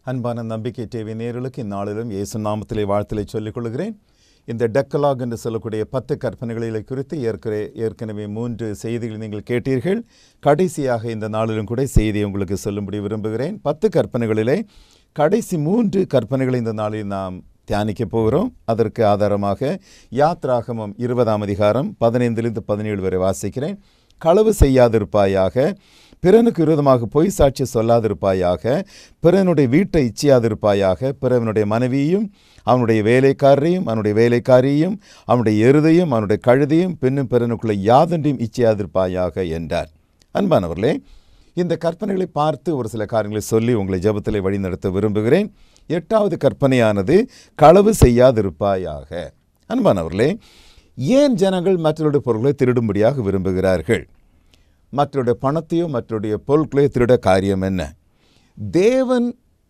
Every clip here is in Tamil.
அன்பான நம்பிக்கை டிவி நேயர்களுக்கு இந்நாளிலும் இயேசு நாமத்திலே வாழ்த்தலை சொல்லிக் கொள்கிறேன் இந்த டெக்கலாக் என்று சொல்லக்கூடிய பத்து கற்பனைகளை குறித்து ஏற்கனவே ஏற்கனவே மூன்று செய்திகள் நீங்கள் கேட்டீர்கள் கடைசியாக இந்த நாளிலும் கூட செய்தியை உங்களுக்கு சொல்லும்படி விரும்புகிறேன் பத்து கற்பனைகளிலே கடைசி மூன்று கற்பனைகளை இந்த நாளில் நாம் தியானிக்க போகிறோம் அதற்கு ஆதாரமாக யாத்ராகமம் இருபதாம் அதிகாரம் பதினைந்திலிருந்து பதினேழு வரை வாசிக்கிறேன் களவு செய்யாதிருப்பாயாக பிறனுக்கு விரோதமாக பொய் சாட்சி சொல்லாதிருப்பாயாக பிறனுடைய வீட்டை இச்சியாதிருப்பாயாக பிறவனுடைய மனைவியையும் அவனுடைய வேலைக்காரரையும் அவனுடைய வேலைக்காரியையும் அவனுடைய எருதையும் அவனுடைய கழுதையும் பின்னும் பிறனுக்குள்ள யாதொன்றையும் இச்சியாதிருப்பாயாக என்றார் அன்பானவர்களே இந்த கற்பனைகளை பார்த்து ஒரு சில காரியங்களை சொல்லி உங்களை ஜெபத்திலே வழிநடத்த விரும்புகிறேன் எட்டாவது கற்பனையானது களவு செய்யாதிருப்பாயாக அன்பானவர்களே ஏன் ஜனங்கள் மற்றவருடைய பொருட்களை திருடும்படியாக விரும்புகிறார்கள் மற்றவருடைய பணத்தையோ மற்றவருடைய பொருட்களையோ திருட காரியம் என்ன தேவன்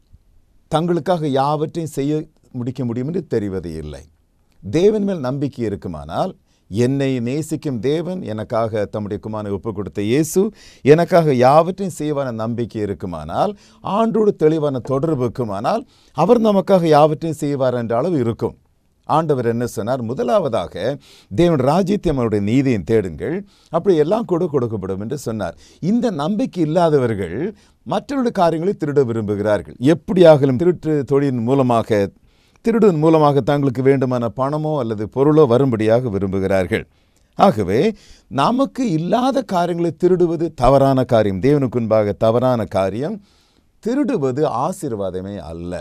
தங்களுக்காக யாவற்றையும் செய்ய முடிக்க முடியும் என்று தெரிவது இல்லை தேவன் மேல் நம்பிக்கை இருக்குமானால் என்னை நேசிக்கும் தேவன் எனக்காக தம்முடைய குமாரனை ஒப்பு கொடுத்த இயேசு எனக்காக யாவற்றையும் செய்வான நம்பிக்கை இருக்குமானால் ஆண்டோடு தெளிவான தொடர்பு இருக்குமானால் அவர் நமக்காக யாவற்றையும் செய்வார் என்ற அளவு இருக்கும் ஆண்டவர் என்ன சொன்னார் முதலாவதாக தேவன் ராஜ்யத்தை அவருடைய நீதியும் தேடுங்கள் அப்படி எல்லாம் கூட கொடுக்கப்படும் என்று சொன்னார் இந்த நம்பிக்கை இல்லாதவர்கள் மற்றவருடைய காரியங்களை திருட விரும்புகிறார்கள் எப்படியாகலும் திருட்டு தொழிலின் மூலமாக திருடுவதன் மூலமாக தங்களுக்கு வேண்டுமான பணமோ அல்லது பொருளோ வரும்படியாக விரும்புகிறார்கள் ஆகவே நமக்கு இல்லாத காரியங்களை திருடுவது தவறான காரியம் தேவனுக்கு முன்பாக தவறான காரியம் திருடுவது ஆசீர்வாதமே அல்ல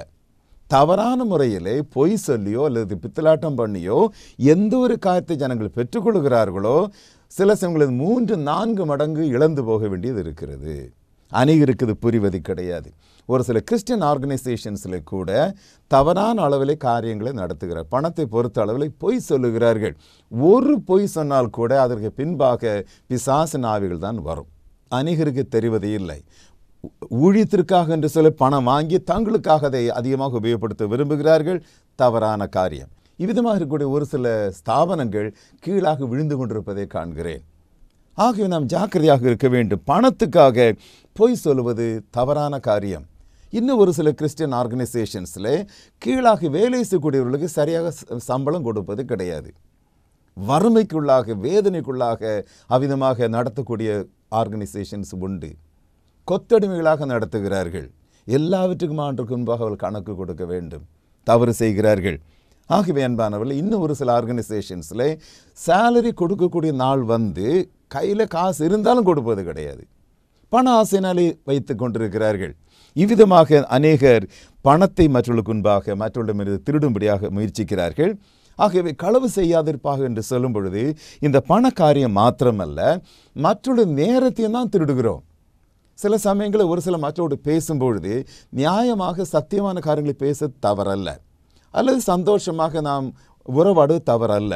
தவறான முறையிலே பொய் சொல்லியோ அல்லது பித்தலாட்டம் பண்ணியோ எந்த ஒரு காரியத்தை ஜனங்கள் பெற்றுக்கொள்கிறார்களோ சில சமயங்களில் மூன்று நான்கு மடங்கு இழந்து போக வேண்டியது இருக்கிறது அநேகருக்கு இது புரிவது கிடையாது ஒரு சில கிறிஸ்டியன் ஆர்கனைசேஷன்ஸில் கூட தவறான அளவில் காரியங்களை நடத்துகிறார் பணத்தை பொறுத்த அளவில் பொய் சொல்லுகிறார்கள் ஒரு பொய் சொன்னால் கூட அதற்கு பின்பாக பிசாசு நாவிகள் தான் வரும் அநேகருக்கு தெரிவது இல்லை ஊழியத்திற்காக என்று சொல்லி பணம் வாங்கி தங்களுக்காக அதை அதிகமாக உபயோகப்படுத்த விரும்புகிறார்கள் தவறான காரியம் இவ்விதமாக இருக்கக்கூடிய ஒரு சில ஸ்தாபனங்கள் கீழாக விழுந்து கொண்டிருப்பதை காண்கிறேன் ஆகவே நாம் ஜாக்கிரதையாக இருக்க வேண்டும் பணத்துக்காக பொய் சொல்வது தவறான காரியம் இன்னும் ஒரு சில கிறிஸ்டியன் ஆர்கனைசேஷன்ஸில் கீழாக வேலை செய்யக்கூடியவர்களுக்கு சரியாக சம்பளம் கொடுப்பது கிடையாது வறுமைக்குள்ளாக வேதனைக்குள்ளாக அவ்விதமாக நடத்தக்கூடிய ஆர்கனைசேஷன்ஸ் உண்டு கொத்தடிமைகளாக நடத்துகிறார்கள் எல்லாவற்றுக்கும் ஆண்டுக்கு முன்பாக அவர்கள் கணக்கு கொடுக்க வேண்டும் தவறு செய்கிறார்கள் ஆகவே அன்பானவர்கள் இன்னும் ஒரு சில ஆர்கனைசேஷன்ஸில் சேலரி கொடுக்கக்கூடிய நாள் வந்து கையில் காசு இருந்தாலும் கொடுப்பது கிடையாது பண ஆசையினாலே வைத்து கொண்டிருக்கிறார்கள் இவ்விதமாக அநேகர் பணத்தை மற்றவர்களுக்கு முன்பாக மற்றவர்களிடமிருந்து திருடும்படியாக முயற்சிக்கிறார்கள் ஆகவே களவு செய்யாதிருப்பாக என்று சொல்லும் பொழுது இந்த பண காரியம் மாத்திரமல்ல மற்றொரு நேரத்தையும் தான் திருடுகிறோம் சில சமயங்களில் ஒரு சில மற்றோடு பேசும்பொழுது நியாயமாக சத்தியமான காரியங்களை பேச தவறல்ல அல்லது சந்தோஷமாக நாம் உறவாடு தவறல்ல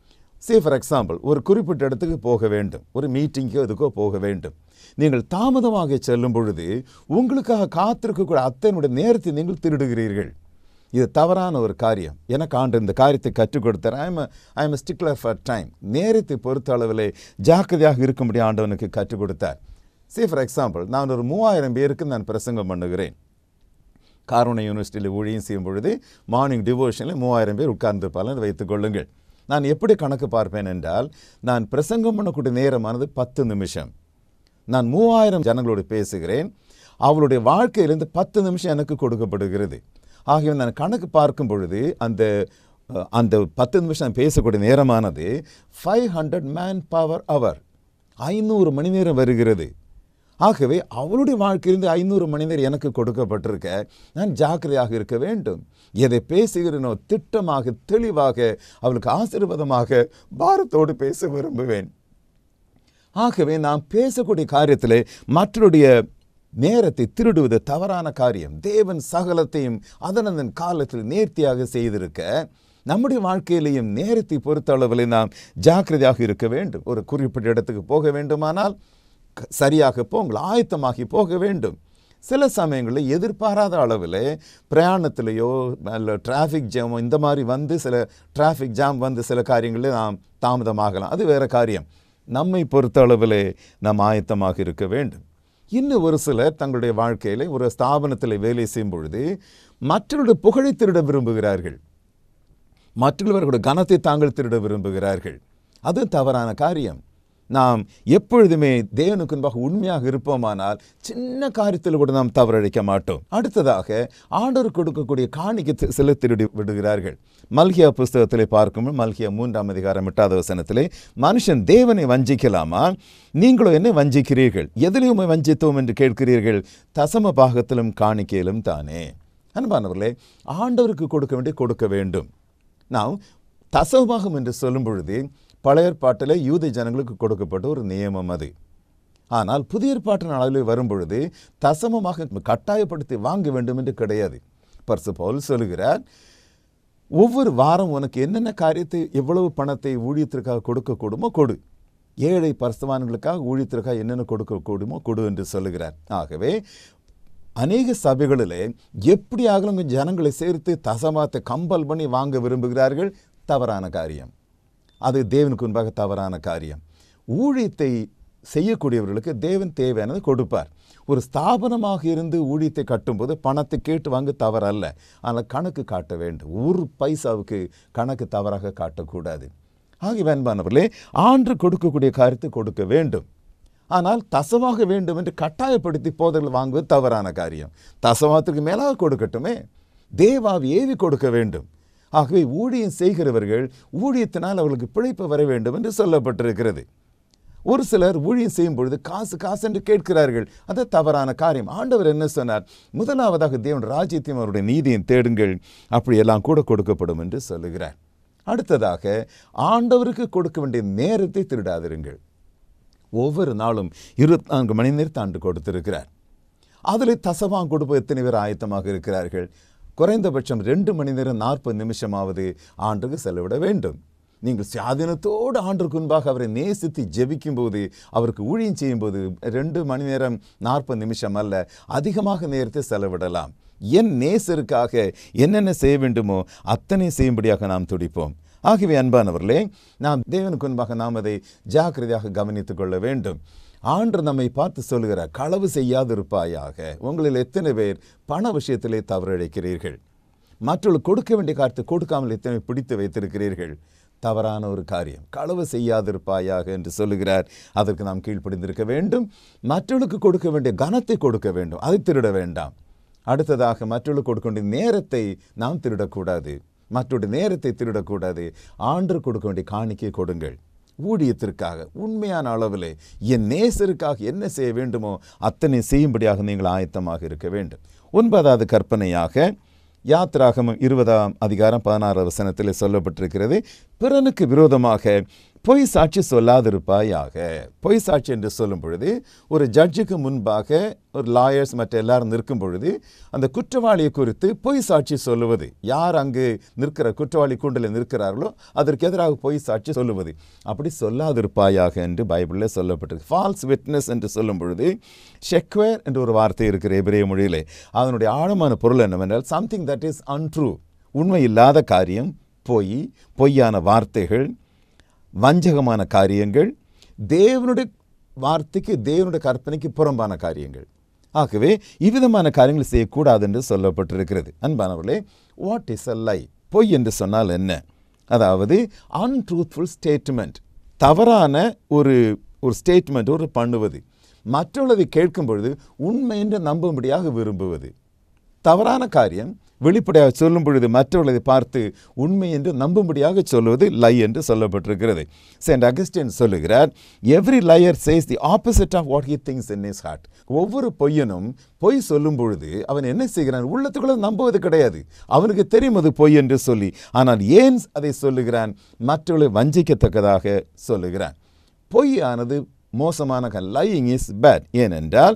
சே ஃபார் எக்ஸாம்பிள் ஒரு குறிப்பிட்ட இடத்துக்கு போக வேண்டும் ஒரு மீட்டிங்கோ இதுக்கோ போக வேண்டும் நீங்கள் தாமதமாக செல்லும் பொழுது உங்களுக்காக காத்திருக்கக்கூடிய அத்தனுடைய நேரத்தை நீங்கள் திருடுகிறீர்கள் இது தவறான ஒரு காரியம் எனக்கு ஆண்டு இந்த காரியத்தை கற்றுக் கொடுத்தார் I am I am stickler for time நேரத்தை பொறுத்த அளவில் ஜாக்கிரதையாக இருக்கும்படி ஆண்டவனுக்கு கற்றுக் கொடுத்தார் சே ஃபார் எக்ஸாம்பிள் நான் ஒரு மூவாயிரம் பேருக்கு நான் பிரசங்கம் பண்ணுகிறேன் காரோனா யூனிவர்சிட்டியில் ஊழியம் செய்யும் பொழுது மார்னிங் டிவோஷனில் மூவாயிரம் பேர் உட்கார்ந்திருப்பார்கள் வைத்துக் கொள்ளுங்கள் நான் எப்படி கணக்கு பார்ப்பேன் என்றால் நான் பிரசங்கம் பண்ணக்கூடிய நேரமானது பத்து நிமிஷம் நான் மூவாயிரம் ஜனங்களோடு பேசுகிறேன் அவளுடைய வாழ்க்கையிலிருந்து பத்து நிமிஷம் எனக்கு கொடுக்கப்படுகிறது ஆகவே நான் கணக்கு பார்க்கும் பொழுது அந்த அந்த பத்து நிமிஷம் பேசக்கூடிய நேரமானது five hundred man power hour ஐநூறு மணி நேரம் வருகிறது ஆகவே அவளுடைய வாழ்க்கையிலிருந்து ஐநூறு மணி நேரம் எனக்கு கொடுக்கப்பட்டிருக்க நான் ஜாக்கிரதையாக இருக்க வேண்டும் எதை பேசுகிறேனோ திட்டமாக தெளிவாக அவளுக்கு ஆசீர்வாதமாக பாரத்தோடு பேச விரும்புவேன் ஆகவே நாம் பேசக்கூடிய காரியத்தில் மற்றொருடைய நேரத்தை திருடுவது தவறான காரியம் தேவன் சகலத்தையும் அதனதன் காலத்தில் நேர்த்தியாக செய்திருக்க நம்முடைய வாழ்க்கையிலையும் நேரத்தை பொறுத்த அளவில் நாம் ஜாக்கிரதையாக இருக்க வேண்டும் ஒரு குறிப்பிட்ட இடத்துக்கு போக வேண்டுமானால் சரியாக போங்கள் ஆயத்தமாகி போக வேண்டும் சில சமயங்களில் எதிர்பாராத அளவில் பிரயாணத்திலேயோ இல்லை டிராஃபிக் ஜாமோ இந்த மாதிரி வந்து சில டிராஃபிக் ஜாம் வந்து சில காரியங்களில் நாம் தாமதமாகலாம் அது வேறு காரியம் நம்மை பொறுத்த அளவில் நாம் ஆயத்தமாக இருக்க வேண்டும் இன்னும் ஒரு சிலர் தங்களுடைய வாழ்க்கையில் ஒரு ஸ்தாபனத்தில் வேலை செய்யும் பொழுது மற்றவருடைய புகழை திருட விரும்புகிறார்கள் மற்றவர்களுடைய கனத்தை தாங்கள் திருட விரும்புகிறார்கள் அது தவறான காரியம் நாம் எப்பொழுதுமே தேவனுக்கு முன்பாக உண்மையாக இருப்போமானால் சின்ன காரியத்தில் கூட நாம் தவறழிக்க மாட்டோம் அடுத்ததாக ஆண்டவர் கொடுக்கக்கூடிய காணிக்கு தி- சிலர் திருடி விடுகிறார்கள் மல்கியா புஸ்தகத்திலே பார்க்கும் மல்கியா மூன்றாம் அதிகாரம் எட்டாவது வசனத்திலே மனுஷன் தேவனை வஞ்சிக்கலாமா நீங்களோ என்ன வஞ்சிக்கிறீர்கள் எதிலையும் உம்மை வஞ்சித்தோம் என்று கேட்கிறீர்கள் தசம பாகத்திலும் காணிக்கையிலும் தானே அன்பானவர்களே ஆண்டவருக்கு கொடுக்க வேண்டிய கொடுக்க வேண்டும் நாம் தசமபாகம் என்று சொல்லும் பொழுது பழைய ஏற்பாட்டில் யூத ஜனங்களுக்கு கொடுக்கப்பட்ட ஒரு நியமம் அது ஆனால் புதிய ஏற்பாட்டின் அளவில் வரும்பொழுது தசமமாக கட்டாயப்படுத்தி வாங்க வேண்டும் என்று கிடையாது பர்சு பவுல் சொல்லுகிறார் ஒவ்வொரு வாரம் உனக்கு என்னென்ன காரியத்தை எவ்வளவு பணத்தை ஊழியத்திற்காக கொடுக்கக்கூடுமோ கொடு ஏழை பரிசுவான்களுக்காக ஊழியத்திற்காக என்னென்ன கொடுக்கக்கூடுமோ கொடு என்று சொல்லுகிறார் ஆகவே அநேக சபைகளிலே எப்படி ஆகலும் ஜனங்களை சேர்த்து தசமாத்தை கம்பல் பண்ணி வாங்க விரும்புகிறார்கள் தவறான காரியம் அது தேவனுக்கு முன்பாக தவறான காரியம் ஊழியத்தை செய்யக்கூடியவர்களுக்கு தேவன் தேவையானது கொடுப்பார் ஒரு ஸ்தாபனமாக இருந்து ஊழியத்தை கட்டும்போது பணத்தை கேட்டு வாங்க தவறல்ல ஆனால் கணக்கு காட்ட வேண்டும் ஒரு பைசாவுக்கு கணக்கு தவறாக காட்டக்கூடாது ஆகிய அன்பானவர்களே ஆண்டு கொடுக்கக்கூடிய காரியத்தை கொடுக்க வேண்டும் ஆனால் தசமாக வேண்டும் என்று கட்டாயப்படுத்தி போதர்கள் வாங்குவது தவறான காரியம் தசமாத்திற்கு மேலாக கொடுக்கட்டுமே தேவாவி ஏவி கொடுக்க வேண்டும் ஆகவே ஊழியம் செய்கிறவர்கள் ஊழியத்தினால் அவர்களுக்கு பிழைப்பு வர வேண்டும் என்று சொல்லப்பட்டிருக்கிறது ஒரு சிலர் ஊழியம் செய்யும் பொழுது காசு காசு என்று கேட்கிறார்கள் அது தவறான காரியம் ஆண்டவர் என்ன சொன்னார் முதலாவதாக தேவன் ராஜ்யத்தையும் அவருடைய நீதியும் தேடுங்கள் அப்படியெல்லாம் கூட கொடுக்கப்படும் என்று சொல்லுகிறார் அடுத்ததாக ஆண்டவருக்கு கொடுக்க வேண்டிய நேரத்தை திருடாதிருங்கள் ஒவ்வொரு நாளும் இருபத்தி நான்கு மணி நேரத்தை ஆண்டு கொடுத்திருக்கிறார் அதில் தசவாங் கொடுப்ப எத்தனை பேர் ஆயத்தமாக இருக்கிறார்கள் குறைந்தபட்சம் ரெண்டு மணி நேரம் நாற்பது நிமிஷமாவது ஆண்டுக்கு செலவிட வேண்டும் நீங்கள் சுயாதீனத்தோடு ஆண்டுக்கு முன்பாக அவரை நேசித்து ஜெபிக்கும் போது அவருக்கு ஊழியம் செய்யும்போது ரெண்டு மணி நேரம் நாற்பது நிமிஷம் அல்ல அதிகமாக நேரத்தை செலவிடலாம் என் நேசருக்காக என்னென்ன செய்ய வேண்டுமோ அத்தனை செய்யும்படியாக நாம் துடிப்போம் ஆகவே அன்பானவர்களே நாம் தேவனுக்கு முன்பாக நாம் அதை ஜாக்கிரதையாக கவனித்துக் கொள்ள வேண்டும் ஆண்டு நம்மை பார்த்து சொல்லுகிறார் களவு செய்யாதிருப்பாயாக உங்களில் எத்தனை பேர் பண விஷயத்திலே தவறிழைக்கிறீர்கள் மற்றவர்கள் கொடுக்க வேண்டிய காரியத்தை கொடுக்காமல் எத்தனை பிடித்து வைத்திருக்கிறீர்கள் தவறான ஒரு காரியம் களவு செய்யாதிருப்பாயாக என்று சொல்லுகிறார் அதற்கு நாம் கீழ்ப்படிந்திருக்க வேண்டும் மற்றவர்களுக்கு கொடுக்க வேண்டிய கனத்தை கொடுக்க வேண்டும் அதை திருட வேண்டாம் அடுத்ததாக மற்றவர்களுக்கு கொடுக்க வேண்டிய நேரத்தை நாம் திருடக்கூடாது மற்றொரு நேரத்தை திருடக்கூடாது ஆண்டு கொடுக்க வேண்டிய காணிக்கை கொடுங்கள் ஊழியத்திற்காக உண்மையான அளவிலே என் நேசருக்காக என்ன செய்ய வேண்டுமோ அத்தனை செய்யும்படியாக நீங்கள் ஆயத்தமாக இருக்க வேண்டும் ஒன்பதாவது கற்பனையாக யாத்ராகமம் இருபதாம் அதிகாரம் பதினாறு வசனத்தில் சொல்லப்பட்டிருக்கிறது பிறனுக்கு விரோதமாக பொய் சாட்சி சொல்லாதிருப்பாயாக பொய் சாட்சி என்று சொல்லும் பொழுது ஒரு ஜட்ஜுக்கு முன்பாக ஒரு லாயர்ஸ் மற்ற எல்லாரும் நிற்கும் பொழுது அந்த குற்றவாளியை குறித்து பொய் சாட்சி சொல்லுவது யார் அங்கு நிற்கிற குற்றவாளி கூண்டில் நிற்கிறார்களோ அதற்கு எதிராக பொய் சாட்சி சொல்லுவது அப்படி சொல்லாதிருப்பாயாக என்று பைபிளில் சொல்லப்பட்டிருக்கு ஃபால்ஸ் விட்னஸ் என்று சொல்லும் பொழுது ஷெக்வேர் என்ற ஒரு வார்த்தை இருக்கிற எபிரேய மொழியிலே அதனுடைய ஆழமான பொருள் என்னவென்றால் சம்திங் தட் இஸ் அன்ட்ரூ உண்மை இல்லாத காரியம் பொய் பொய்யான வார்த்தைகள் வஞ்சகமான காரியங்கள் தேவனுடைய வார்த்தைக்கு தேவனுடைய கற்பனைக்கு புறம்பான காரியங்கள் ஆகவே இவ்விதமான காரியங்கள் செய்யக்கூடாது என்று சொல்லப்பட்டிருக்கிறது அன்பானவர்களே வாட் இஸ் அ லை பொய் என்று சொன்னால் என்ன அதாவது அன்ட்ரூத்ஃபுல் ஸ்டேட்மெண்ட் தவறான ஒரு ஒரு ஸ்டேட்மெண்ட் ஒரு பண்ணுவது மற்றவர்களை கேட்கும் பொழுது உண்மை என்று நம்பும்படியாக விரும்புவது தவறான காரியம் வெளிப்படையாக சொல்லும் பொழுது மற்றவர்களை பார்த்து உண்மை என்று நம்பும்படியாக சொல்வது லை என்று சொல்லப்பட்டிருக்கிறது சென்ட் அகஸ்டின் சொல்லுகிறார் every liar says the opposite of what he thinks in his heart ஒவ்வொரு பொய்யனும் பொய் சொல்லும் பொழுது அவன் என்ன செய்கிறான் உள்ளத்துக்குள்ள நம்புவது கிடையாது அவனுக்கு தெரியும் அது பொய் என்று சொல்லி ஆனால் ஏன் அதை சொல்லுகிறான் மற்றவர்களை வஞ்சிக்கத்தக்கதாக சொல்லுகிறான் பொய்யானது மோசமான லையிங் இஸ் பேட் ஏனென்றால்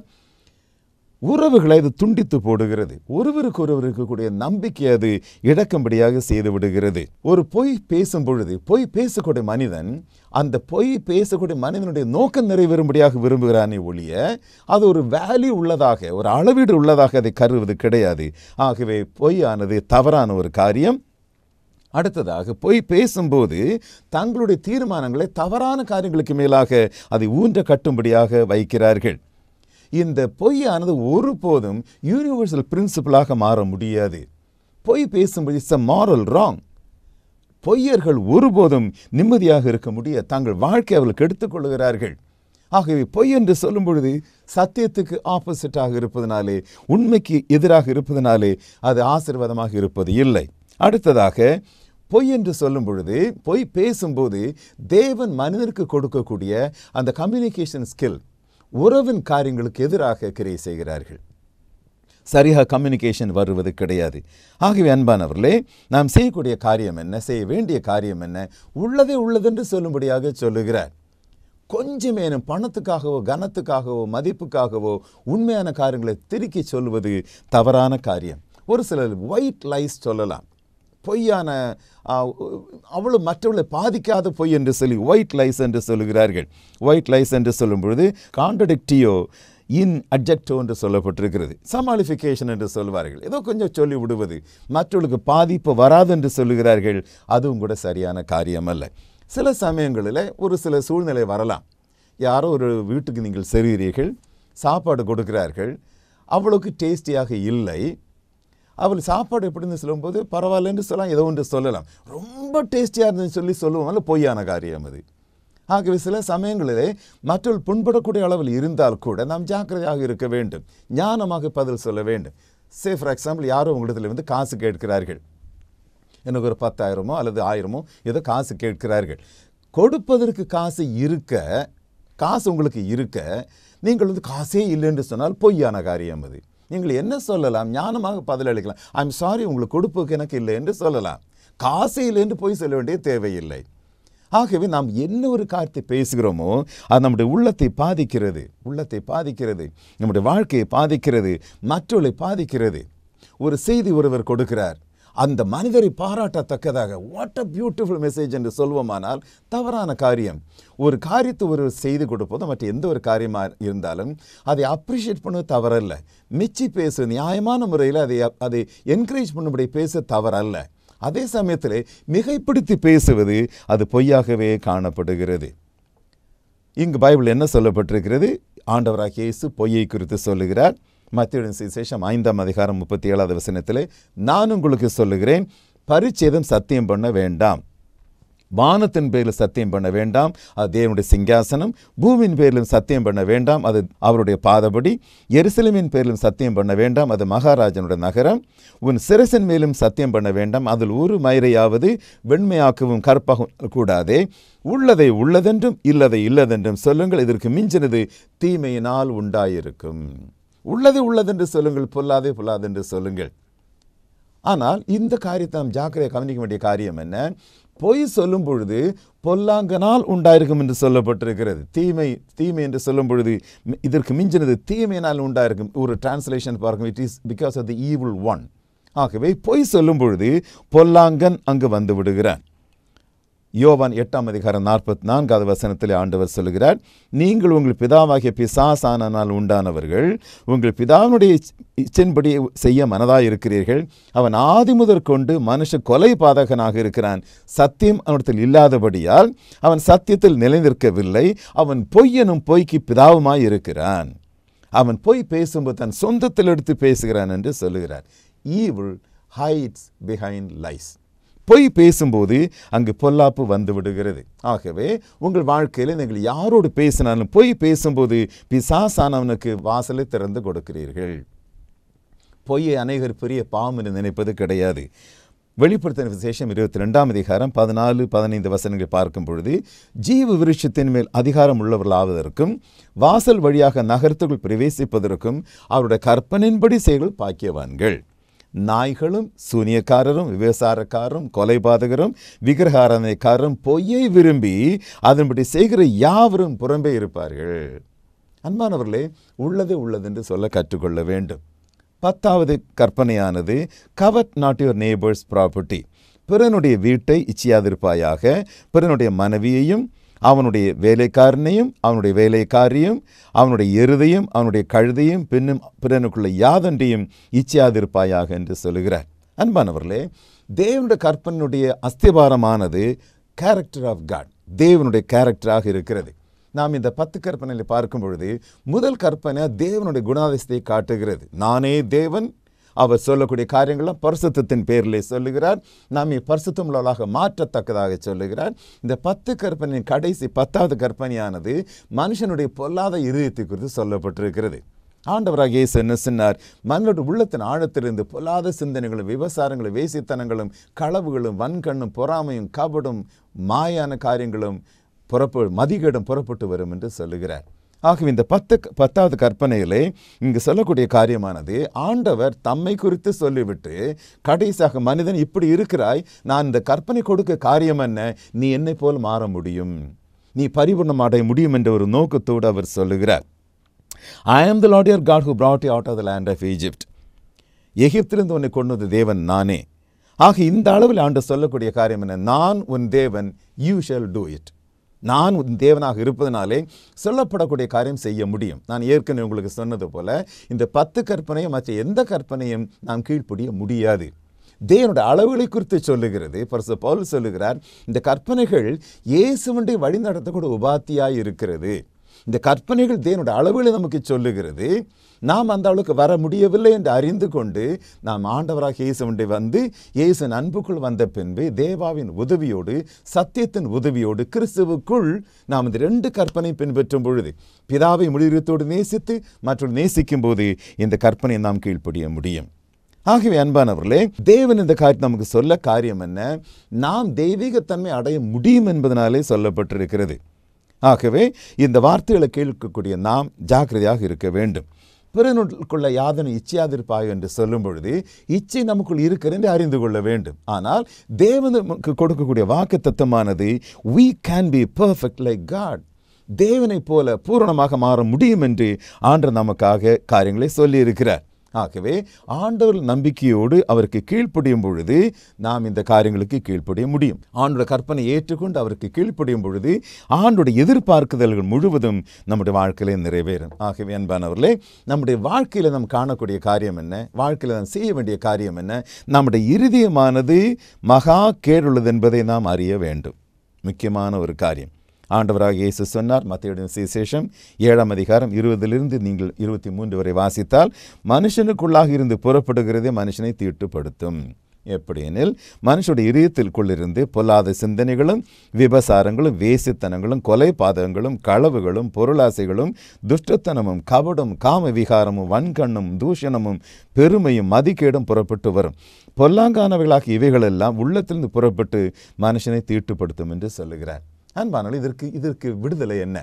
உறவுகளை அது துண்டித்து போடுகிறது ஒருவருக்கு ஒருவர் இருக்கக்கூடிய நம்பிக்கை அது இழக்கும்படியாக செய்து விடுகிறது ஒரு பொய் பேசும் பொழுது பொய் பேசக்கூடிய மனிதன் அந்த பொய் பேசக்கூடிய மனிதனுடைய நோக்கம் நிறைவேறும்படியாக விரும்புகிறானே ஒழிய அது ஒரு வேல்யூ உள்ளதாக ஒரு அளவீடு உள்ளதாக அதை கருவது கிடையாது ஆகவே பொய்யானது தவறான ஒரு காரியம் அடுத்ததாக பொய் பேசும்போது தங்களுடைய தீர்மானங்களை தவறான காரியங்களுக்கு மேலாக அதை ஊன்ற கட்டும்படியாக வைக்கிறார்கள் இந்த பொய்யானது ஒருபோதும் யூனிவர்சல் பிரின்சிபலாக மாற முடியாது பொய் பேசும்போது இட்ஸ் அ மாரல் ராங் பொய்யர்கள் ஒருபோதும் நிம்மதியாக இருக்க முடிய தங்கள் வாழ்க்கை அவர்கள் கெடுத்துக் கொள்கிறார்கள் ஆகவே பொய் என்று சொல்லும் பொழுது சத்தியத்துக்கு ஆப்போசிட்டாக இருப்பதனாலே உண்மைக்கு எதிராக இருப்பதனாலே அது ஆசீர்வாதமாக இருப்பது இல்லை அடுத்ததாக பொய் என்று சொல்லும் பொழுது பொய் பேசும்போது தேவன் மனிதனுக்கு கொடுக்கக்கூடிய அந்த கம்யூனிகேஷன் ஸ்கில் உறவின் காரியங்களுக்கு எதிராக கிரியை செய்கிறார்கள் சரியாக கம்யூனிகேஷன் வருவது கிடையாது ஆகவே அன்பானவர்களே நாம் செய்யக்கூடிய காரியம் என்ன செய்ய வேண்டிய காரியம் என்ன உள்ளதே உள்ளதென்று சொல்லும்படியாக சொல்லுகிறார் கொஞ்சமேனும் பணத்துக்காகவோ கனத்துக்காகவோ மதிப்புக்காகவோ உண்மையான காரியங்களை திருக்கி சொல்வது தவறான காரியம் ஒரு சிலர் ஒயிட் லைஸ் சொல்லலாம் பொய்யான ஆ, அவ்வளவு மற்றவர்களை பாதிக்காத பொய் என்று சொல்லி ஒயிட் லைஸ் என்று சொல்லுகிறார்கள் ஒயிட் லைஸ் என்று சொல்லும் பொழுது கான்ட்ரடிக்டியோ இன் அட்ஜெக்டோ என்று சொல்லப்பட்டிருக்கிறது சமாளிஃபிகேஷன் என்று சொல்வார்கள் ஏதோ கொஞ்சம் சொல்லி விடுவது மற்றவர்களுக்கு பாதிப்பு வராது என்று சொல்லுகிறார்கள் அதுவும் கூட சரியான காரியம் அல்ல சில சமயங்களில் ஒரு சில சூழ்நிலை வரலாம் யாரோ ஒரு வீட்டுக்கு நீங்கள் செல்கிறீர்கள் சாப்பாடு கொடுக்கிறார்கள் அவ்வளவுக்கு டேஸ்டியாக இல்லை அவள் சாப்பாடு எப்படின்னு சொல்லும்போது பரவாயில்லன்னு சொல்லலாம் ஏதோ ஒன்று சொல்லலாம் ரொம்ப டேஸ்டியாக இருந்துன்னு சொல்லி சொல்லுவோம்ல பொய்யான காரியம் அது ஆகவே சில சமயங்களிலே மற்றவர்கள் புண்படக்கூடிய அளவில் இருந்தால் கூட நாம் ஜாக்கிரதையாக இருக்க வேண்டும் ஞானமாக பதில் சொல்ல வேண்டும் சே ஃபார் எக்ஸாம்பிள் யாரோ உங்களிடத்தில் வந்து காசு கேட்கிறார்கள் எனக்கு ஒரு பத்தாயிரமோ அல்லது ஆயிரமோ ஏதோ காசு கேட்கிறார்கள் கொடுப்பதற்கு காசு இருக்க காசு உங்களுக்கு இருக்க நீங்கள் வந்து காசே இல்லை என்று சொன்னால் பொய்யான காரியம் அது நீங்கள் என்ன சொல்லலாம் ஞானமாக பதிலளிக்கலாம் ஐம் சாரி உங்களுக்கு கொடுப்புக்கு எனக்கு இல்லை என்று சொல்லலாம் காசே இல்லை என்று பொய் சொல்ல வேண்டிய தேவையில்லை ஆகவே நாம் என்ன ஒரு காரியத்தை பேசுகிறோமோ அது நம்முடைய உள்ளத்தை பாதிக்கிறது உள்ளத்தை பாதிக்கிறது நம்முடைய வாழ்க்கையை பாதிக்கிறது மற்றவர்களை பாதிக்கிறது ஒரு செய்தி ஒருவர் கொடுக்கிறார் அந்த மனிதரை பாராட்டத்தக்கதாக வாட் அ பியூட்டிஃபுல் மெசேஜ் என்று சொல்வோமானால் தவறான காரியம் ஒரு காரியத்தை ஒரு செய்து கொடுப்பதும் மற்ற எந்த ஒரு காரியமாக இருந்தாலும் அதை அப்ரிஷியேட் பண்ணுவது தவறல்ல மிச்சி பேசு நியாயமான முறையில் அதை அதை என்கரேஜ் பண்ணும்படி பேச தவறல்ல அதே சமயத்தில் மிகைப்படுத்தி பேசுவது அது பொய்யாகவே காணப்படுகிறது இங்கு பைபிள் என்ன சொல்லப்பட்டிருக்கிறது ஆண்டவராகிய இயேசு பொய்யை குறித்து சொல்லுகிறார் மத்திய சுவிசேஷம் ஐந்தாம் அதிகாரம் முப்பத்தி ஏழாவது வசனத்திலே நான் உங்களுக்கு சொல்லுகிறேன் பரிச்சேதம் சத்தியம் பண்ண வேண்டாம் வானத்தின் பேரில் சத்தியம் பண்ண வேண்டாம் அது தேவனுடைய சிங்காசனம் பூமியின் பேரிலும் சத்தியம் பண்ண வேண்டாம் அது அவருடைய பாதபடி எருசலேமின் பேரிலும் சத்தியம் பண்ண வேண்டாம் அது மகாராஜனுடைய நகரம் உன் சிரசின் மேலும் சத்தியம் பண்ண வேண்டாம் அதில் ஒரு மயிரையாவது வெண்மையாக்கவும் கற்பாகவும் கூடாதே உள்ளதை உள்ளதென்றும் இல்லதை இல்லதென்றும் சொல்லுங்கள் இதற்கு மிஞ்சினது தீமையினால் உண்டாயிருக்கும் உள்ளதை உள்ளதென்று சொல்லுங்கள் பொல்லாதே பொல்லாதென்று சொல்லுங்கள் ஆனால் இந்த காரியத்தை நாம் ஜாக்கிரதை கவனிக்க வேண்டிய காரியம் என்ன பொய் சொல்லும் பொழுது பொல்லாங்கனால் உண்டாயிருக்கும் என்று சொல்லப்பட்டிருக்கிறது தீமை தீமை என்று சொல்லும் பொழுது மி- இதற்கு மிஞ்சினது தீமையினால் உண்டாயிருக்கும் ஒரு டிரான்ஸ்லேஷன் பார்க்கும் it is because of the evil one ஆகவே பொய் சொல்லும் பொழுது பொல்லாங்கன் அங்கு வந்து விடுகிறான் யோவான் எட்டாம் அதிகாரம் நாற்பத்தி நான்காவது வசனத்தில் ஆண்டவர் சொல்கிறார் நீங்கள் உங்கள் பிதாவாகிய பிசாசானால் உண்டானவர்கள் உங்கள் பிதாவினுடைய இச்- இச்சின்படி செய்ய மனதாய் இருக்கிறீர்கள் அவன் ஆதி முதற் கொண்டு மனுஷ கொலை பாதகனாக இருக்கிறான் சத்தியம் அவனிடத்தில் இல்லாதபடியால் அவன் சத்தியத்தில் நிலைநிற்கவில்லை அவன் பொய்யனும் பொய்க்கு பிதாவுமாய் இருக்கிறான் அவன் பொய் பேசும்போது தன் சொந்தத்தில் எடுத்து பேசுகிறான் என்று சொல்லுகிறார் ஈவில் ஹைட்ஸ் பிஹைண்ட் லைஸ் பொய் பேசும்போது அங்கு பொல்லாப்பு வந்து விடுகிறது ஆகவே உங்கள் வாழ்க்கையில் நீங்கள் யாரோடு பேசினாலும் பொய் பேசும்போது பிசாசானவனுக்கு வாசலை திறந்து கொடுக்கிறீர்கள் பொய்யை அநேகர் பெரிய பாவம் என்று நினைப்பது கிடையாது வெளிப்படுத்தின விசேஷம் இருபத்தி ரெண்டாம் அதிகாரம் பதினாலு பதினைந்து வசனங்களை பார்க்கும் பொழுது ஜீவ விருட்சத்தின் மேல் அதிகாரம் உள்ளவர்களாவதற்கும் வாசல் வழியாக நகரத்துக்குள் பிரவேசிப்பதற்கும் அவருடைய கற்பனையின்படி செய்கள் பாக்கியவான்கள் நாய்களும் சூனியக்காரரும் விவசாரக்காரரும் கொலைபாதகரும் விக்கிரகாரணைக்காரரும் பொய்யை விரும்பி அதன்படி செய்கிற யாவரும் புறம்பே இருப்பார்கள் அன்பானவர்களே உள்ளது உள்ளதென்று சொல்ல கற்றுக்கொள்ள வேண்டும் பத்தாவது கற்பனையானது covet not your neighbour's property பிறனுடைய வீட்டை இச்சியாதிருப்பாயாக பிறனுடைய மனைவியையும் அவனுடைய வேலைக்காரனையும் அவனுடைய வேலைக்காரியும் அவனுடைய எருதையும் அவனுடைய கழுதையும் பின்னும் பிறனுக்குள்ள யாதொன்றையும் இச்சியாதிருப்பாயாக என்று சொல்லுகிறார் அன்பானவர்களே தேவனுடைய கற்பனுடைய அஸ்திபாரமானது கேரக்டர் ஆஃப் காட் தேவனுடைய கேரக்டராக இருக்கிறது நாம் இந்த பத்து கற்பனையில் பார்க்கும் பொழுது முதல் கற்பனை தேவனுடைய குணாதிசத்தை காட்டுகிறது நானே தேவன் அவர் சொல்லக்கூடிய காரியங்கள்லாம் பரிசுத்தத்தின் பேரிலே சொல்லுகிறார் நாம் பரிசுத்தம் உள்ளவர்களாக மாற்றத்தக்கதாக சொல்லுகிறார் இந்த பத்து கற்பனையின் கடைசி பத்தாவது கற்பனையானது மனுஷனுடைய பொல்லாத இருதயத்தை குறித்து சொல்லப்பட்டிருக்கிறது ஆண்டவராக இயேசு என்ன சொன்னார் மன்னோட உள்ளத்தின் ஆழத்திலிருந்து பொல்லாத சிந்தனைகளும் விபசாரங்களும் வேசித்தனங்களும் களவுகளும் வன்கண்ணும் பொறாமையும் கபடும் மாயான காரியங்களும் புறப்பு மதிகேடும் புறப்பட்டு வரும் என்று சொல்லுகிறார் ஆகவே இந்த பத்து பத்தாவது கற்பனையிலே இங்கு சொல்லக்கூடிய காரியமானது ஆண்டவர் தம்மை குறித்து சொல்லிவிட்டு கடைசியாக மனிதன் இப்படி இருக்கிறாய் நான் இந்த கற்பனை கொடுக்க காரியம் என்ன நீ என்னை போல் மாற முடியும் நீ பரிபூர்ணம் அடைய முடியும் என்ற ஒரு நோக்கத்தோடு அவர் சொல்லுகிறார் I am the Lord your God who brought you out of the land of Egypt எகிப்திலிருந்து உன்னை கொண்டு வந்த தேவன் நானே ஆக இந்த அளவில் ஆண்டு சொல்லக்கூடிய காரியம் என்ன நான் உன் தேவன் யூ ஷல் டூ இட் நான் உன் தேவனாக இருப்பதனாலே சொல்லப்படக்கூடிய காரியம் செய்ய முடியும் நான் ஏற்கனவே உங்களுக்கு சொன்னது போல இந்த பத்து கற்பனையும் மற்ற எந்த கற்பனையும் நாம் கீழ்ப்படிய முடியாது தேவனுடைய அளவுகளை குறித்து சொல்லுகிறது பரிசு பவுல் சொல்லுகிறார் இந்த கற்பனைகள் இயேசுவனுடைய வழி நடத்தக்கூடிய உபாத்தியாய் இருக்கிறது இந்த கற்பனைகள் தேவனுடைய அளவுகளை நமக்கு சொல்லுகிறது நாம் அந்த அளவுக்கு வர முடியவில்லை என்று அறிந்து கொண்டு நாம் ஆண்டவராக இயேசுவண்டை வந்து இயேசு அன்புக்குள் வந்த பின்பு தேவாவின் உதவியோடு சத்தியத்தின் உதவியோடு கிறிஸ்துவுக்குள் நாம் இந்த ரெண்டு கற்பனை பின்பற்றும் பொழுது பிதாவை முடிவுத்தோடு நேசித்து மற்றும் நேசிக்கும் போது இந்த கற்பனையை நாம் கீழ்ப்படிய முடியும் ஆகவே அன்பானவர்களே தேவன் இந்த காரியத்தை நமக்கு சொல்ல காரியம் என்ன நாம் தெய்வீகத்தன்மை அடைய முடியும் என்பதனாலே சொல்லப்பட்டிருக்கிறது ஆகவே இந்த வார்த்தைகளை கேட்கக்கூடிய நாம் ஜாக்கிரதையாக இருக்க வேண்டும் பிறனுக்குள்ள யாதனை இச்சையாதிருப்பாய் என்று சொல்லும் பொழுது இச்சை நமக்குள் இருக்கிறது என்று அறிந்து கொள்ள வேண்டும் ஆனால் தேவன் நமக்கு கொடுக்கக்கூடிய வாக்கு தத்துவமானது we can be perfect like God தேவனைப் போல பூரணமாக மாற முடியும் என்று ஆண்டவர் நமக்காக காரியங்களை சொல்லியிருக்கிறார் ஆகவே ஆண்டவர் நம்பிக்கையோடு அவருக்கு கீழ்ப்படியும் பொழுது நாம் இந்த காரியங்களுக்கு கீழ்ப்படிய முடியும் ஆண்டோட கற்பனை ஏற்றுக்கொண்டு அவருக்கு கீழ்ப்படியும் பொழுது ஆண்டோட எதிர்பார்க்குதல்கள் முழுவதும் நம்முடைய வாழ்க்கையிலே நிறைவேறும் ஆகவே அன்பானவர்களே நம்முடைய வாழ்க்கையில் நாம் காணக்கூடிய காரியம் என்ன வாழ்க்கையில் நாம் செய்ய வேண்டிய காரியம் என்ன நம்முடைய இருதயமானது மகா கேடுள்ளது என்பதை நாம் அறிய வேண்டும் முக்கியமான ஒரு காரியம் ஆண்டவராக இயேசு சொன்னார் மத்தியுடைய சுவிசேஷம் ஏழாம் அதிகாரம் இருபதிலிருந்து நீங்கள் இருபத்தி மூன்று வரை வாசித்தால் மனுஷனுக்குள்ளாக இருந்து புறப்படுகிறதே மனுஷனை தீட்டுப்படுத்தும் எப்படியெனில் மனுஷனுடைய இதயத்திற்குள்ளிருந்து பொல்லாத சிந்தனைகளும் விபசாரங்களும் வேசித்தனங்களும் கொலை பாதகங்களும் களவுகளும் பொருளாசைகளும் துஷ்டத்தனமும் கபடும் காம விகாரமும் வன்கண்ணும் தூஷணமும் பெருமையும் மதிக்கேடும் புறப்பட்டு வரும் பொல்லாங்கானவைகளாக இவைகளெல்லாம் உள்ளத்திலிருந்து புறப்பட்டு மனுஷனை தீட்டுப்படுத்தும் என்று சொல்லுகிறார் அன்பானால் இதற்கு இதற்கு விடுதலை என்ன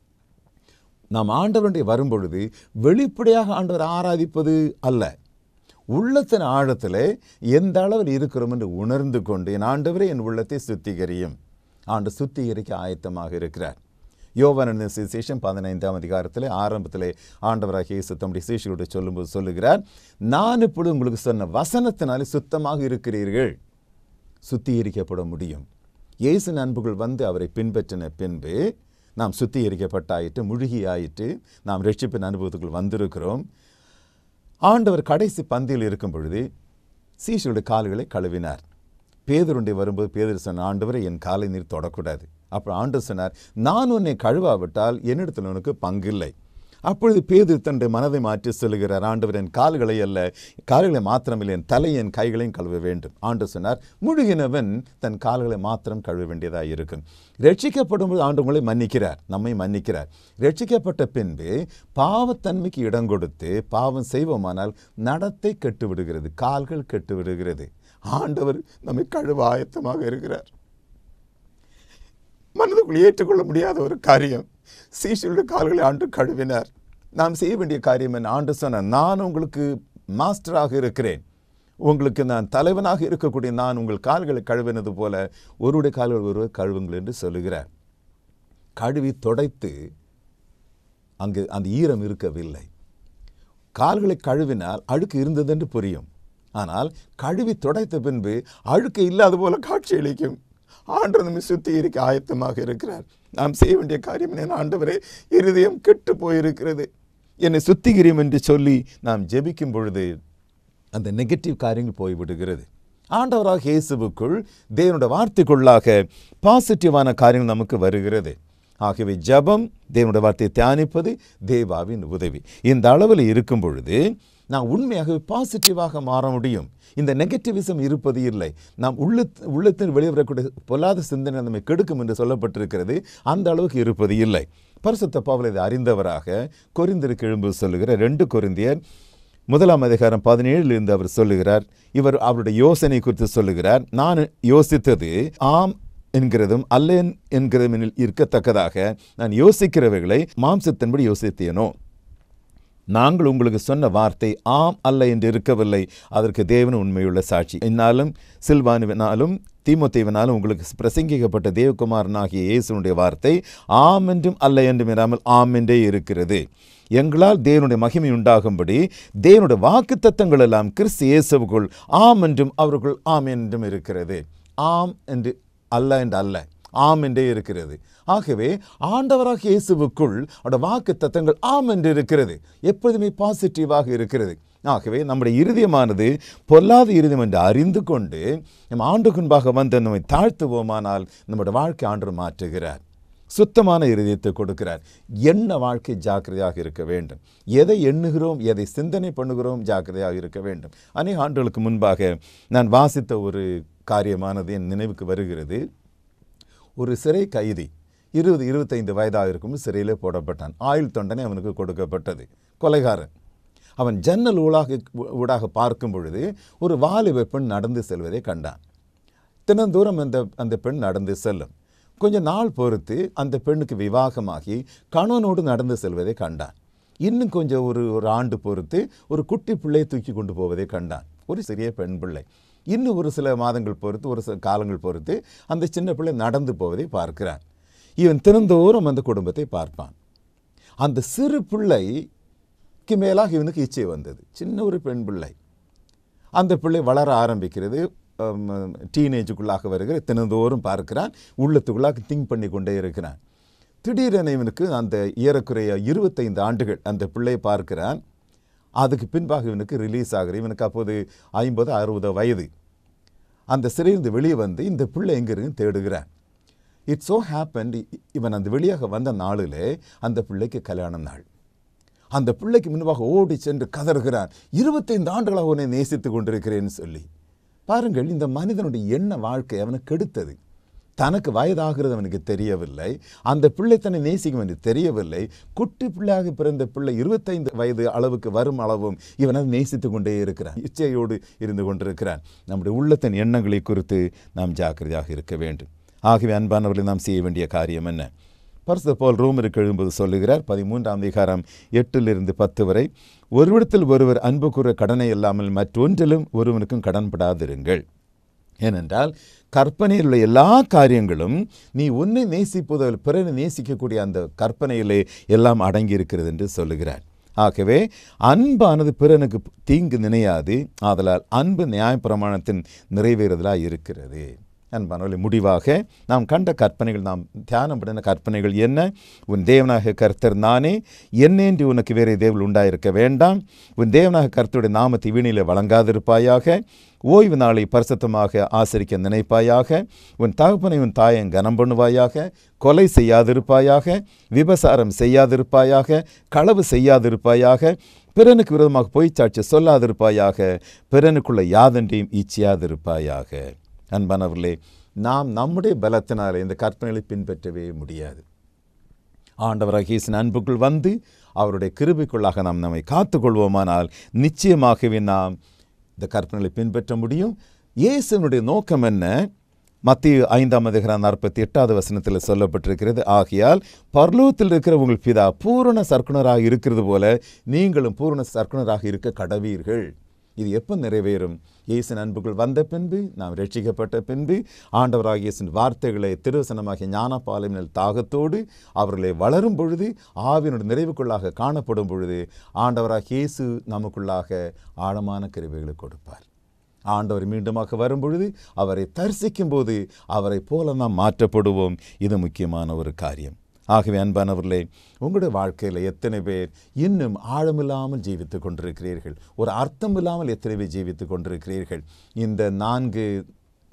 நாம் ஆண்டவருடைய வரும்பொழுது வெளிப்படையாக ஆண்டவர் ஆராதிப்பது அல்ல உள்ளத்தின் ஆழத்தில் எந்த அளவில் இருக்கிறோம் என்று உணர்ந்து கொண்டு என் ஆண்டவரே என் உள்ளத்தை சுத்திகரியும் ஆண்டு சுத்திகரிக்க ஆயத்தமாக இருக்கிறார் யோவான சுவிசேஷம் பதினைந்தாம் அதிகாரத்தில் ஆரம்பத்தில் ஆண்டவராக இயேசு தம்முடைய சீஷர்களோடு சொல்லும்போது சொல்லுகிறார் நான் இப்பொழுது உங்களுக்கு சொன்ன வசனத்தினாலே சுத்தமாக இருக்கிறீர்கள் சுத்திகரிக்கப்பட முடியும் இயேசு அன்புகள் வந்து அவரை பின்பற்றின பின்பு நாம் சுத்திகரிக்கப்பட்டாயிட்டு முழுகி ஆயிட்டு நாம் ரட்சிப்பின் அனுபவத்துக்குள் வந்திருக்கிறோம் ஆண்டவர் கடைசி பந்தியில் இருக்கும் பொழுது சீஷருடைய கால்களை கழுவினார் பேதருண்டை வரும்போது பேதர் சொன்ன ஆண்டவரை என் காலை நீர் தொடக்கூடாது அப்புறம் ஆண்டவர் சொன்னார் நான் உன்னை கழுவாவிட்டால் என்னிடத்தில் உனக்கு பங்கில்லை அப்பொழுது பேது தன்னுடைய மனதை மாற்றி சொல்லுகிறார் ஆண்டவர் என் கால்களை அல்ல கால்களை மாத்திரமில்லை என் தலை என் கைகளையும் கழுவ வேண்டும் ஆண்டு சொன்னார் முழுகினவன் தன் கால்களை மாத்திரம் கழுவ வேண்டியதாக இருக்கும் ரட்சிக்கப்படும் போது ஆண்டு உங்களை மன்னிக்கிறார் நம்மை மன்னிக்கிறார் ரட்சிக்கப்பட்ட பின்பு பாவத்தன்மைக்கு இடம் கொடுத்து பாவம் செய்வோமானால் நடத்தை கெட்டு விடுகிறது கால்கள் கெட்டு விடுகிறது ஆண்டவர் நம்மை கழுவ ஆயத்தமாக இருக்கிறார் மனதுக்குள் ஏற்றுக்கொள்ள முடியாத ஒரு காரியம் சீஷருடைய கால்களை ஆண்டு கழுவினார் நாம் செய்ய வேண்டிய காரியம் என்ன ஆண்டு சொன்ன நான் உங்களுக்கு மாஸ்டராக இருக்கிறேன் உங்களுக்கு நான் தலைவனாக இருக்கக்கூடிய நான் உங்கள் கால்களை கழுவினது போல ஒருவருடைய கால்கள் ஒருவர் கழுவுங்கள் என்று சொல்லுகிறார் கழுவி தொடைத்து அங்கு அந்த ஈரம் இருக்கவில்லை கால்களை கழுவினால் அழுக்கு இருந்தது என்று புரியும் ஆனால் கழுவி துடைத்த பின்பு அழுக்கு இல்லாத போல காட்சியளிக்கும் ஆண்டவர் நம்மை சுத்தி இருக்க ஆயத்தமாக இருக்கிறார் நாம் செய்ய வேண்டிய காரியம் என்ன ஆண்டவரே இருதயம் கெட்டு போயிருக்கிறது என்னை சுத்திகிரியம் என்று சொல்லி நாம் ஜெபிக்கும் பொழுது அந்த நெகட்டிவ் காரியங்கள் போய்விடுகிறது ஆண்டவராக இயேசுவுக்குள் தேவனுடைய வார்த்தைக்குள்ளாக பாசிட்டிவான காரியங்கள் நமக்கு வருகிறது ஆகவே ஜெபம் தேவனுடைய வார்த்தையை தியானிப்பது தேவாவின் உதவி இந்த அளவில் இருக்கும் பொழுது நான் உண்மையாகவே பாசிட்டிவாக மாற முடியும் இந்த நெகட்டிவிசம் இருப்பது இல்லை நாம் உள்ள உள்ளத்தில் வெளிவரக்கூடிய பொல்லாத சிந்தனை நம்மை கெடுக்கும் என்று சொல்லப்பட்டிருக்கிறது அந்த அளவுக்கு இருப்பது இல்லை பரிசுத்த பவுல் இதை அறிந்தவராக கொரிந்திருக்கு எழும்பு சொல்லுகிற ரெண்டு கொரிந்தியர் முதலாம் அதிகாரம் பதினேழிலிருந்து அவர் சொல்லுகிறார் இவர் அவருடைய யோசனை குறித்து சொல்லுகிறார் நான் யோசித்தது ஆம் என்கிறதும் அல்ல என்கிறதும் என்னில் இருக்கத்தக்கதாக நான் யோசிக்கிறவைகளை மாம்சத்தின்படி யோசித்தேனோ நாங்கள் உங்களுக்கு சொன்ன வார்த்தை ஆம் அல்ல என்று இருக்கவில்லை அதற்கு தேவன் உண்மையுள்ள சாட்சி என்னாலும் சில்வானுவினாலும் தீமோத்தேவனாலும் உங்களுக்கு பிரசங்கிக்கப்பட்ட தேவகுமாரனாகிய இயேசுனுடைய வார்த்தை ஆம் என்றும் அல்ல என்றும் இராமல் ஆம் என்றே இருக்கிறது எங்களால் தேவனுடைய மகிமை உண்டாகும்படி தேவனுடைய வாக்கு தத்தங்கள் எல்லாம் கிறிஸ்து இயேசுவுக்குள் ஆம் என்றும் அவருக்குள் ஆம் என்றும் இருக்கிறது ஆம் என்று அல்ல என்று அல்ல ஆம் என்றே இருக்கிறது ஆகவே ஆண்டவராக இயேசுவுக்குள் அவருடைய வாக்கு தத்தங்கள் ஆம் என்று இருக்கிறது எப்பொழுதுமே பாசிட்டிவாக இருக்கிறது ஆகவே நம்முடைய இருதயமானது பொல்லாத இருதயம் என்று அறிந்து கொண்டு நம் ஆண்டு முன்பாக வந்து நம்மை தாழ்த்துவோமானால் நம்முடைய வாழ்க்கை ஆண்டு மாற்றுகிறார் சுத்தமான இருதயத்தை கொடுக்கிறார் எண்ண வாழ்க்கை ஜாக்கிரதையாக இருக்க வேண்டும் எதை எண்ணுகிறோம் எதை சிந்தனை பண்ணுகிறோம் ஜாக்கிரதையாக இருக்க வேண்டும் அநேக ஆண்டுகளுக்கு முன்பாக நான் வாசித்த ஒரு காரியமானது என் நினைவுக்கு வருகிறது ஒரு சிறை கைதி இருபது இருபத்தைந்து வயதாக இருக்கும் சிறையில் போடப்பட்டான் ஆயுள் தண்டனை அவனுக்கு கொடுக்கப்பட்டது கொலைகாரன் அவன் ஜன்னல் ஊடாக ஊடாக பார்க்கும் பொழுது ஒரு வாலிப பெண் நடந்து செல்வதை கண்டான் தினந்தோறும் அந்த அந்த பெண் நடந்து செல்லும் கொஞ்ச நாள் பொறுத்து அந்த பெண்ணுக்கு விவாகமாகி கணவனோடு நடந்து செல்வதை கண்டான் இன்னும் கொஞ்சம் ஒரு ஒரு ஆண்டு பொறுத்து ஒரு குட்டி பிள்ளையை தூக்கி கொண்டு போவதை கண்டான் ஒரு சிறிய பெண் பிள்ளை இன்னும் ஒரு சில மாதங்கள் பொறுத்து ஒரு சில காலங்கள் பொறுத்து அந்த சின்ன பிள்ளை நடந்து போவதை பார்க்கிறான் இவன் தினந்தோறும் அந்த குடும்பத்தை பார்ப்பான் அந்த சிறு பிள்ளைக்கு மேலாக இவனுக்கு இச்சை வந்தது சின்ன ஒரு பெண் பிள்ளை அந்த பிள்ளை வளர ஆரம்பிக்கிறது டீனேஜுக்குள்ளாக வருகிற தினந்தோறும் பார்க்கிறான் உள்ளத்துக்குள்ளாக திங்க் பண்ணி கொண்டே இருக்கிறான் திடீரென இவனுக்கு அந்த ஏறக்குறைய இருபத்தைந்து ஆண்டுகள் அந்த பிள்ளையை பார்க்கிறான் அதுக்கு பின்பாக இவனுக்கு ரிலீஸ் ஆகுது இவனுக்கு அப்போது ஐம்பது அறுபது வயது அந்த சிறையிலிருந்து வெளியே வந்து இந்த பிள்ளை எங்கே இருக்குன்னு தேடுகிறான் இட்ஸ் ஸோ ஹேப்பன் இவன் அந்த வெளியாக வந்த நாளில் அந்த பிள்ளைக்கு கல்யாண நாள் அந்த பிள்ளைக்கு முன்பாக ஓடி சென்று கதறுகிறான் இருபத்தைந்து ஆண்டுகளாக உன்னை நேசித்து கொண்டிருக்கிறேன்னு சொல்லி பாருங்கள் இந்த மனிதனுடைய எண்ண வாழ்க்கை அவனுக்கு கெடுத்தது தனக்கு வயதாகிறது அவனுக்கு தெரியவில்லை அந்த பிள்ளை தன்னை நேசிக்கும் என்று தெரியவில்லை குட்டி பிள்ளையாக பிறந்த பிள்ளை இருபத்தைந்து வயது அளவுக்கு வரும் அளவும் இவனை நேசித்து கொண்டே இருக்கிறான் இச்சையோடு இருந்து கொண்டிருக்கிறான் நம்முடைய உள்ளத்தின் எண்ணங்களை குறித்து நாம் ஜாக்கிரதையாக இருக்க வேண்டும் ஆகவே அன்பானவர்களை நாம் செய்ய வேண்டிய காரியம் என்ன பரிசு போல் ரோமருக்கு எழும்போது சொல்லுகிறார் பதிமூன்றாம் அதிகாரம் எட்டிலிருந்து பத்து வரை ஒருவிடத்தில் ஒருவர் அன்பு கூற கடனை இல்லாமல் மற்றொன்றிலும் ஒருவனுக்கும் கடன்படாதிருங்கள் ஏனென்றால் கற்பனையில் உள்ள எல்லா காரியங்களும் நீ உன்னை நேசிப்பதில் பிறரை நேசிக்கக்கூடிய அந்த கற்பனையிலே எல்லாம் அடங்கி இருக்கிறது என்று சொல்லுகிறார் ஆகவே அன்பானது பிறனுக்கு தீங்கு நினையாது ஆதலால் அன்பு நியாயப்பிரமாணத்தின் நிறைவேறுதலாக இருக்கிறது அன்பானவர்களே முடிவாக நாம் கண்ட கற்பனைகள் நாம் தியானம் பண்ணின கற்பனைகள் என்ன உன் தேவனாக கர்த்தர் நானே என்னேன்று உனக்கு வேறு தேவல் உண்டாயிருக்க வேண்டாம் உன் தேவனாக கர்த்தருடைய நாமத்தை வீணிலே வழங்காதிருப்பாயாக ஓய்வு நாளை பரிசுத்தமாக ஆசரிக்க நினைப்பாயாக உன் தகப்பனை உன் தாயை கனம் பண்ணுவாயாக கொலை செய்யாதிருப்பாயாக விபசாரம் செய்யாதிருப்பாயாக களவு செய்யாதிருப்பாயாக பிறனுக்கு விரோதமாக பொய்ச்சாட்சி சொல்லாதிருப்பாயாக பிறனுக்குள்ள யாதன்றையும் இச்சியாதிருப்பாயாக அன்பானவர்களே நாம் நம்முடைய பலத்தினாலே இந்த கற்பனைகளை பின்பற்றவே முடியாது ஆண்டவராக இயேசின் அன்புக்குள் வந்து அவருடைய கிருபைக்குள்ளாக நாம் நம்மை காத்துக்கொள்வோமானால் நிச்சயமாகவே நாம் இந்த கற்பனைகளை பின்பற்ற முடியும் இயேசுனுடைய நோக்கம் என்ன மத்திய ஐந்தாம் அதிகாரம் நாற்பத்தி எட்டாவது வசனத்தில் சொல்லப்பட்டிருக்கிறது ஆகையால் பர்லோகத்தில் இருக்கிற உங்கள் பிதா பூரண சர்க்குணராக இருக்கிறது போல நீங்களும் பூரண சர்க்குணராக இருக்க கடவீர்கள் இது எப்போ நிறைவேறும் இயேசின் அன்புக்குள் வந்த பின்பு நாம் ரட்சிக்கப்பட்ட பின்பு ஆண்டவராக இயேசின் வார்த்தைகளை திருவசனமாகிய ஞானப்பாலிமினல் தாகத்தோடு அவர்களை வளரும் பொழுது ஆவியனுடைய நிறைவுக்குள்ளாக காணப்படும் பொழுது ஆண்டவராக இயேசு நமக்குள்ளாக ஆழமான கருவிகளை கொடுப்பார் ஆண்டவர் மீண்டுமாக வரும்பொழுது அவரை தரிசிக்கும் போது அவரை போல நாம் மாற்றப்படுவோம் இது முக்கியமான ஒரு காரியம் ஆகவே அன்பானவர்களே உங்களுடைய வாழ்க்கையில் எத்தனை பேர் இன்னும் ஆழமில்லாமல் ஜீவித்து கொண்டிருக்கிறீர்கள் ஒரு அர்த்தம் இல்லாமல் எத்தனை பேர் ஜீவித்து கொண்டிருக்கிறீர்கள் இந்த நான்கு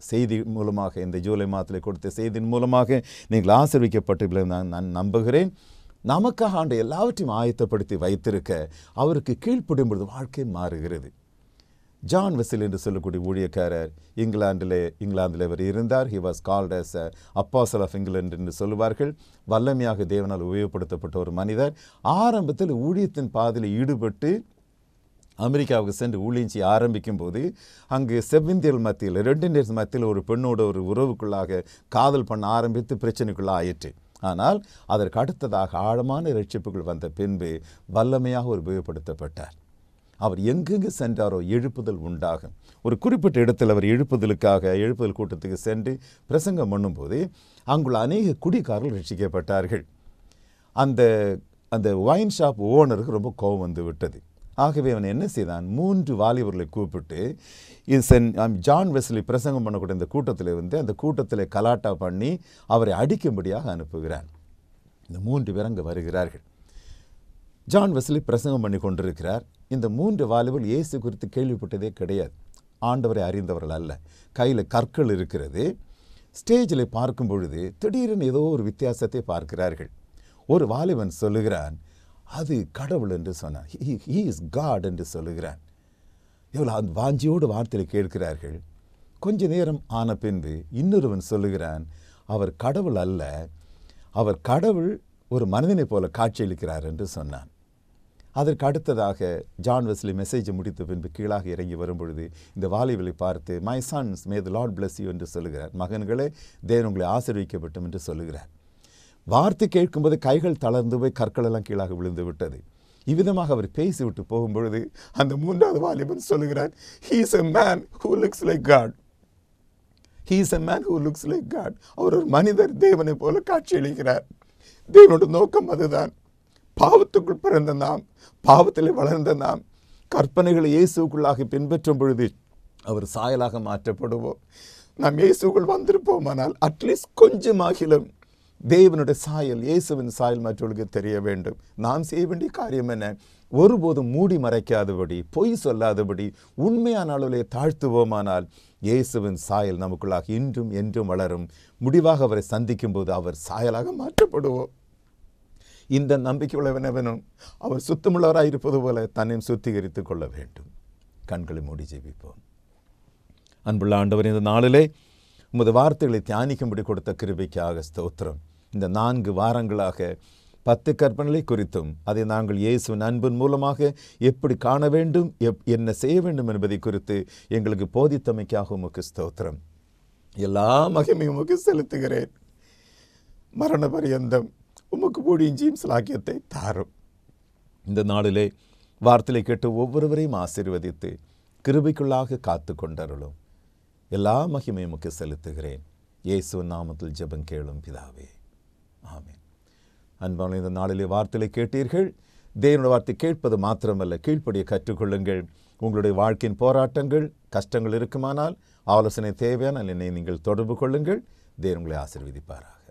செய்தி மூலமாக இந்த ஜூலை மாதத்தில் கொடுத்த செய்தியின் மூலமாக நீங்கள் ஆசிர்விக்கப்பட்டு நான் நான் நம்புகிறேன் நமக்காக ஆண்டு எல்லாவற்றையும் ஆயத்தப்படுத்தி வைத்திருக்க அவருக்கு கீழ்ப்படும் பொழுது வாழ்க்கை மாறுகிறது ஜான் வெசில் என்று சொல்லக்கூடிய ஊழியக்காரர் இங்கிலாந்திலே இங்கிலாந்தில் அவர் இருந்தார் he was called as a apostle of England என்று சொல்லுவார்கள் வல்லமையாக தேவனால் உபயோகப்படுத்தப்பட்ட ஒரு மனிதர் ஆரம்பத்தில் ஊழியத்தின் பாதையில் ஈடுபட்டு அமெரிக்காவுக்கு சென்று ஊழியம் செய்ய ஆரம்பிக்கும் போது அங்கு செவ்விந்தியல் மத்தியில் ரெண்டு நேர்ஸ் மத்தியில் ஒரு பெண்ணோட ஒரு உறவுக்குள்ளாக காதல் பண்ண ஆரம்பித்து பிரச்சனைக்குள்ள ஆயிற்று ஆனால் அதற்கு அடுத்ததாக ஆழமான ரட்சிப்புகள் வந்த பின்பு வல்லமையாக ஒரு உபயோகப்படுத்தப்பட்டார் அவர் எங்கெங்கு சென்றாரோ எழுப்புதல் உண்டாகும் ஒரு குறிப்பிட்ட இடத்தில் அவர் எழுப்புதலுக்காக எழுப்புதல் கூட்டத்துக்கு சென்று பிரசங்கம் பண்ணும்போது அங்குள்ள அநேக குடிகாரர்கள் ரட்சிக்கப்பட்டார்கள் அந்த அந்த ஒயின் ஷாப் ஓனருக்கு ரொம்ப கோபம் வந்து விட்டது ஆகவே அவன் என்ன செய்தான் மூன்று வாலிபர்களை கூப்பிட்டு இது சென் ஜான் வெஸ்லி பிரசங்கம் பண்ணக்கூடிய இந்த கூட்டத்தில் வந்து அந்த கூட்டத்தில் கலாட்டா பண்ணி அவரை அடிக்கும்படியாக அனுப்புகிறான் இந்த மூன்று பேர் அங்கே வருகிறார்கள் ஜான் வெஸ்லி பிரசங்கம் பண்ணி கொண்டிருக்கிறார் இந்த மூன்று வாலிபர் இயேசு குறித்து கேள்விப்பட்டதே கிடையாது ஆண்டவரை அறிந்தவர்கள் அல்ல கையில் கற்கள் இருக்கிறது ஸ்டேஜில் பார்க்கும் பொழுது திடீரென ஏதோ ஒரு வித்தியாசத்தை பார்க்கிறார்கள் ஒரு வாலிபன் சொல்லுகிறான் அது கடவுள் என்று சொன்னான் ஹீ இஸ் காட் என்று சொல்லுகிறான் எவ்வளோ அந்த வாஞ்சியோடு வார்த்தையில் கேட்கிறார்கள் கொஞ்ச நேரம் ஆன பின்பு இன்னொருவன் சொல்லுகிறான் அவர் கடவுள் அல்ல அவர் கடவுள் ஒரு மனிதனைப் போல காட்சியளிக்கிறார் என்று சொன்னான் அதற்கு அடுத்ததாக ஜான் வெஸ்லி மெசேஜை முடித்த பின்பு கீழாக இறங்கி வரும்பொழுது இந்த வாலிபலை பார்த்து my sons may the Lord bless you என்று சொல்லுகிறார் மகன்களே தேவன் உங்களை ஆசீர்வதிக்கப்பட்டும் என்று சொல்லுகிறார் வார்த்தை கேட்கும்போது கைகள் தளர்ந்து போய் கற்கள் எல்லாம் கீழாக விழுந்து விட்டது இவ்விதமாக அவர் பேசிவிட்டு போகும்பொழுது அந்த மூன்றாவது வாலிபன் சொல்லுகிறார் he is a man who looks like God he is a man who looks like God அவர் ஒரு மனிதர் தேவனை போல காட்சியளிக்கிறார் தேவனோட நோக்கம் அதுதான் பாவத்துக்குள் பிறந்த நாம் பாவத்தில் வளர்ந்த நாம் கற்பனைகளை இயேசுக்குள்ளாக பின்பற்றும் பொழுது அவர் சாயலாக மாற்றப்படுவோம் நாம் இயேசுக்குள் வந்திருப்போமானால் அட்லீஸ்ட் கொஞ்சமாகிலும் தேவனுடைய சாயல் இயேசுவின் சாயல் மற்றவர்களுக்கு தெரிய வேண்டும் நாம் செய்ய வேண்டிய காரியம் என்ன ஒருபோதும் மூடி மறைக்காதபடி பொய் சொல்லாதபடி உண்மையான அளவிலே தாழ்த்துவோமானால் இயேசுவின் சாயல் நமக்குள்ளாக இன்றும் என்றும் வளரும் முடிவாக அவரை சந்திக்கும் போது அவர் சாயலாக மாற்றப்படுவோம் இந்த நம்பிக்கை உள்ளவனவனும் அவர் சுத்தமுள்ளவராய் இருப்பது போல தன்னையும் சுத்திகரித்துக் கொள்ள வேண்டும் கண்களை மூடி ஜெபிப்போம் அன்புள்ள ஆண்டவர் இந்த நாளிலே உமது வார்த்தைகளை தியானிக்கும்படி கொடுத்த கிருபைக்காக ஸ்தோத்திரம் இந்த நான்கு வாரங்களாக பத்து கற்பனைகளை குறித்தும் அதை நாங்கள் இயேசுவின் அன்பின் மூலமாக எப்படி காண வேண்டும் எப் என்ன செய்ய வேண்டும் என்பதை குறித்து எங்களுக்கு போதித்தமைக்காக உமக்கு ஸ்தோத்திரம் எல்லா மகிமையும் உமக்கு செலுத்துகிறேன் மரண பரியந்தம் உமக்கு ஊழியஞ்சியும் சிலாக்கியத்தை தாரும் இந்த நாளிலே வார்த்தையை கேட்டு ஒவ்வொருவரையும் ஆசீர்வதித்து கிருபைக்குள்ளாக காத்து கொண்டருளும் எல்லா மகிமையும் உமக்கு செலுத்துகிறேன் இயேசு நாமத்தில் ஜெபம் கேளும் பிதாவே ஆமென் அன்பான இந்த நாளிலே வார்த்தையை கேட்டீர்கள் தேவனுடைய வார்த்தை கேட்பது மாத்திரமல்ல கீழ்ப்படியை கற்றுக்கொள்ளுங்கள் உங்களுடைய வாழ்க்கையின் போராட்டங்கள் கஷ்டங்கள் இருக்குமானால் ஆலோசனை தேவையான என்னை நீங்கள் தொடர்பு கொள்ளுங்கள் தேவன் உங்களை ஆசீர்வதிப்பாராக